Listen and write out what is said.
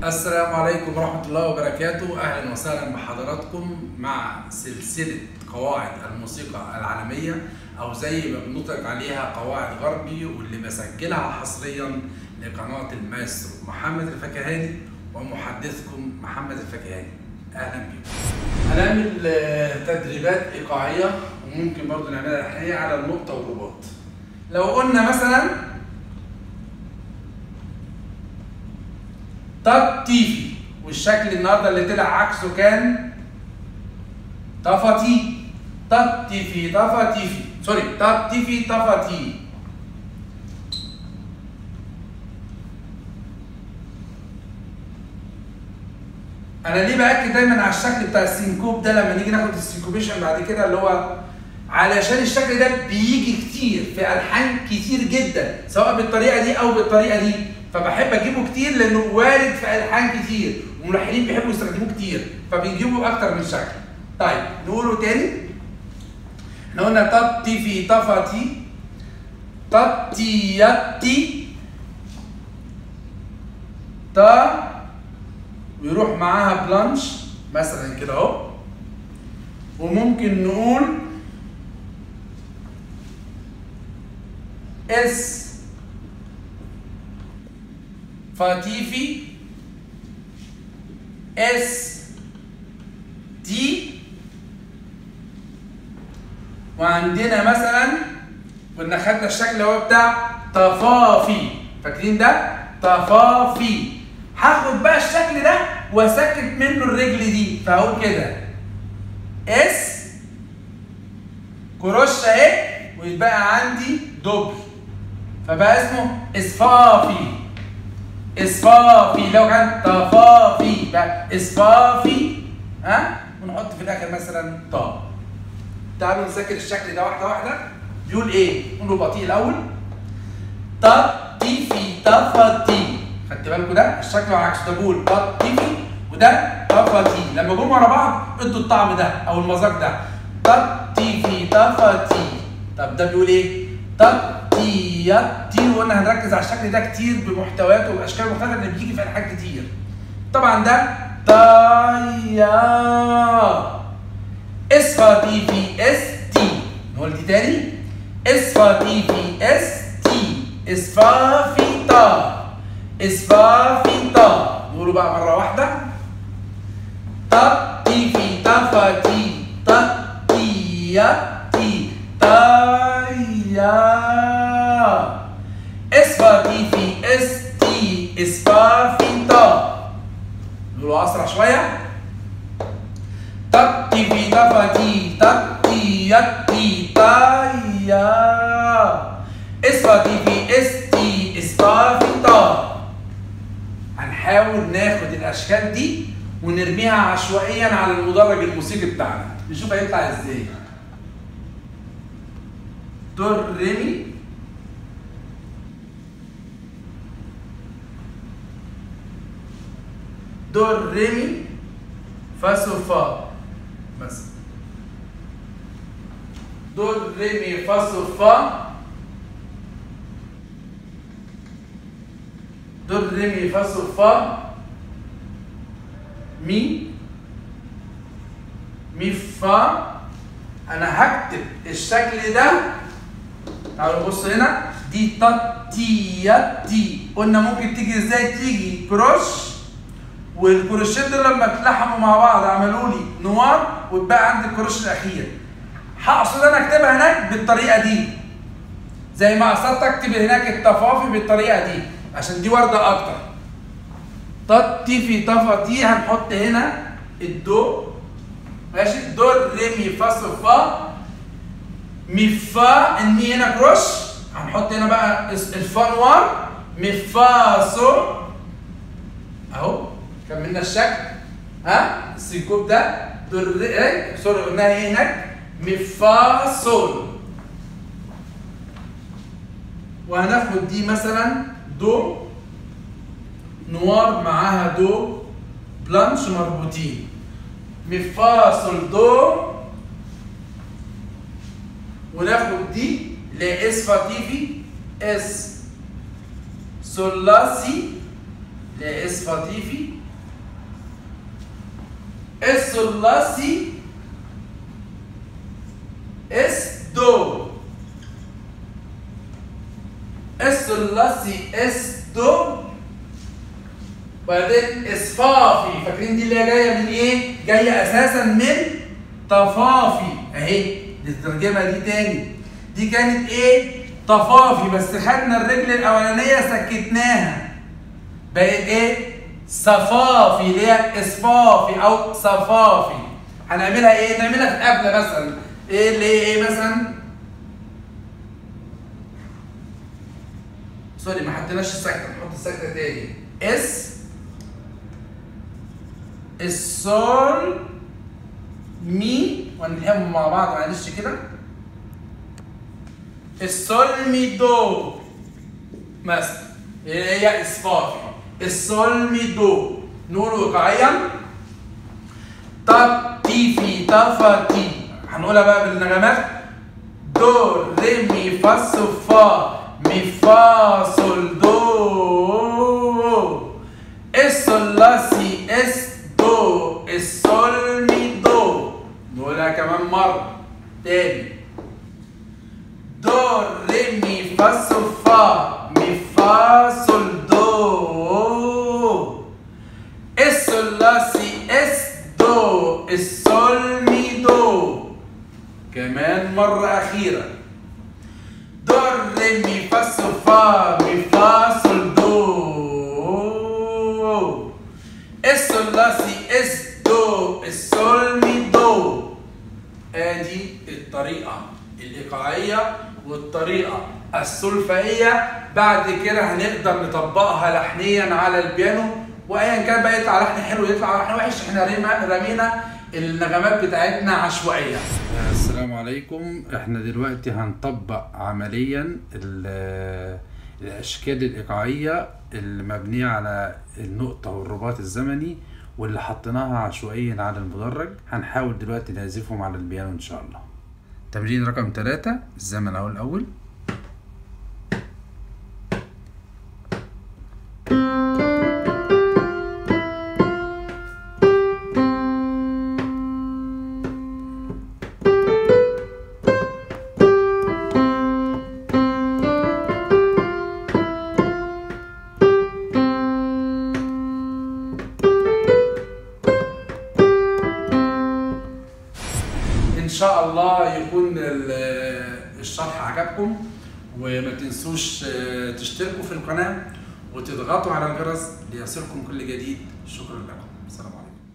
السلام عليكم ورحمة الله وبركاته أهلا وسهلا بحضراتكم مع سلسلة قواعد الموسيقى العالمية أو زي ما بنطلق عليها قواعد غربي واللي بسجلها حصريا لقناة الماسترو محمد الفكهاني ومحدثكم محمد الفكهاني أهلا بكم هنعمل آه، تدريبات إيقاعية وممكن برضو نعملها الحقيقة على النقطة والرباط لو قلنا مثلا تطيفي والشكل النهارده اللي طلع عكسه كان طفتي تطيفي طفتيفي سوري تطيفي طفتي انا ليه باكد دايما على الشكل بتاع السينكوب ده لما نيجي ناخد السينكوبيشن بعد كده اللي هو علشان الشكل ده بيجي كتير في الحان كتير جدا سواء بالطريقه دي او بالطريقه دي فبحب اجيبه كتير لانه وارد في الحان كتير والملحنين بيحبوا يستخدموه كتير فبيجيبوا اكتر من شكل طيب نقوله تاني احنا قلنا تطي في طفتي تطي يطي تا ويروح معاها بلانش مثلا كده اهو وممكن نقول اس فاتيفي اس دي وعندنا مثلا كنا خدنا الشكل اللي هو بتاع طفافي فاكرين ده طفافي هاخد بقى الشكل ده واسكت منه الرجل دي فهقول كده اس كروش اهي ويتبقى عندي دبل فبقى اسمه اصفافي اصفافي لو كان طفافي بقى اصفافي ها ونحط في الاخر مثلا طا تعالوا نذاكر الشكل ده واحده واحده بيقول ايه؟ نقوله بطيء الاول تطي في تفتي خدت بالكوا ده الشكل عكس ده بقول تطي في وده تفتي لما جم ورا بعض ادوا الطعم ده او المذاق ده تطي في تفتي طب ده بيقول ايه؟ تطي يطي وقلنا هنركز على الشكل ده كتير بمحتوياته واشكال مختلفه اللي بيجي في الحاجات كتير طبعا ده طيا اصفتي في اس تي نقول دي تاني اصفتي في اس تي اصفافي تا اصفافي تا نقوله بقى مره واحده تطي في تفتي تطي يطي تايا اصفتي في اس تي اصفافي تا نقوله اسرع شويه تطي في تفتي تطي يطي تايا اصفتي في اس تي اصفافي تا هنحاول ناخد الاشكال دي ونرميها عشوائيا على المدرج الموسيقي بتاعنا نشوف هيطلع ازاي دور ريمي دور ريمي فا سو فا مثلا دور ريمي فا سو فا دور ريمي فا سو فا مي مي فا انا هكتب الشكل ده تعالوا بص هنا دي تي تي قلنا ممكن تيجي ازاي تيجي كروش والكروشين دول لما اتلحموا مع بعض عملوا لي نوار واتبقى عندي الكروش الاخير هقصد انا اكتبها هناك بالطريقه دي زي ما قصدت اكتب هناك الطفافي بالطريقه دي عشان دي ورده اكتر تطي في طفتي هنحط هنا الدو ماشي دو ري مي فا صو فا مي فا المي هنا كروش هنحط هنا بقى الفا نوار مي فا صو اهو كملنا الشكل ها السيكوب ده دو ري سوري قلناها ايه هناك مي فا صول وهناخد دي مثلا دو نوار معاها دو بلانش مربوطين مي فا صول دو وناخد دي اللي هي اس فاتيفي اس سول لا سي اللي هي اس فاتيفي الثلاثي اس دو الثلاثي اس دو وبعدين اصفافي فاكرين دي اللي هي جايه من ايه؟ جايه اساسا من طفافي اهي دي الترجمه دي تاني دي كانت ايه؟ طفافي بس خدنا الرجل الاولانيه سكتناها بقت ايه؟ صفافي اللي هي اصفافي او صفافي هنعملها ايه؟ نعملها في قبله مثلا ايه اللي هي ايه مثلا؟ سوري ما حطيناش السكتة نحط السكتة تاني اس السول مي ونلحمهم مع بعض معلش كده السول مي دو مثلا هي اصفافي السول مي دو نقول وقاعيا تا تي في تا فا تي هنقولها بقى بالنغمات دو ري مي فا سو فا مي فا سول دو السول لا سي اس دو السول مي دو نقولها كمان مرة تاني دو ري مي فا سو فا مي فا سول دو السول لا سي اس دو السول مي دو كمان مرة أخيرة دو ري مي فا سو فا مي فا سول دو السول لا سي اس دو السول مي دو ادي الطريقة الإيقاعية والطريقة السلفائية بعد كده هنقدر نطبقها لحنيا على البيانو وايا كان بقى يطلع لحن حلو يطلع لحن وحش احنا رمينا رمينا النغمات بتاعتنا عشوائية السلام عليكم احنا دلوقتي هنطبق عمليا ال- الاشكال الايقاعية المبنية على النقطة والرباط الزمني واللي حطيناها عشوائيا على المدرج هنحاول دلوقتي نعزفهم على البيانو ان شاء الله تمرين رقم ثلاثة الزمن اهو الاول ان شاء الله يكون ال- الشرح عجبكم وما تنسوش آه، تشتركوا في القناة وتضغطوا على الجرس ليصلكم كل جديد شكرا لكم السلام عليكم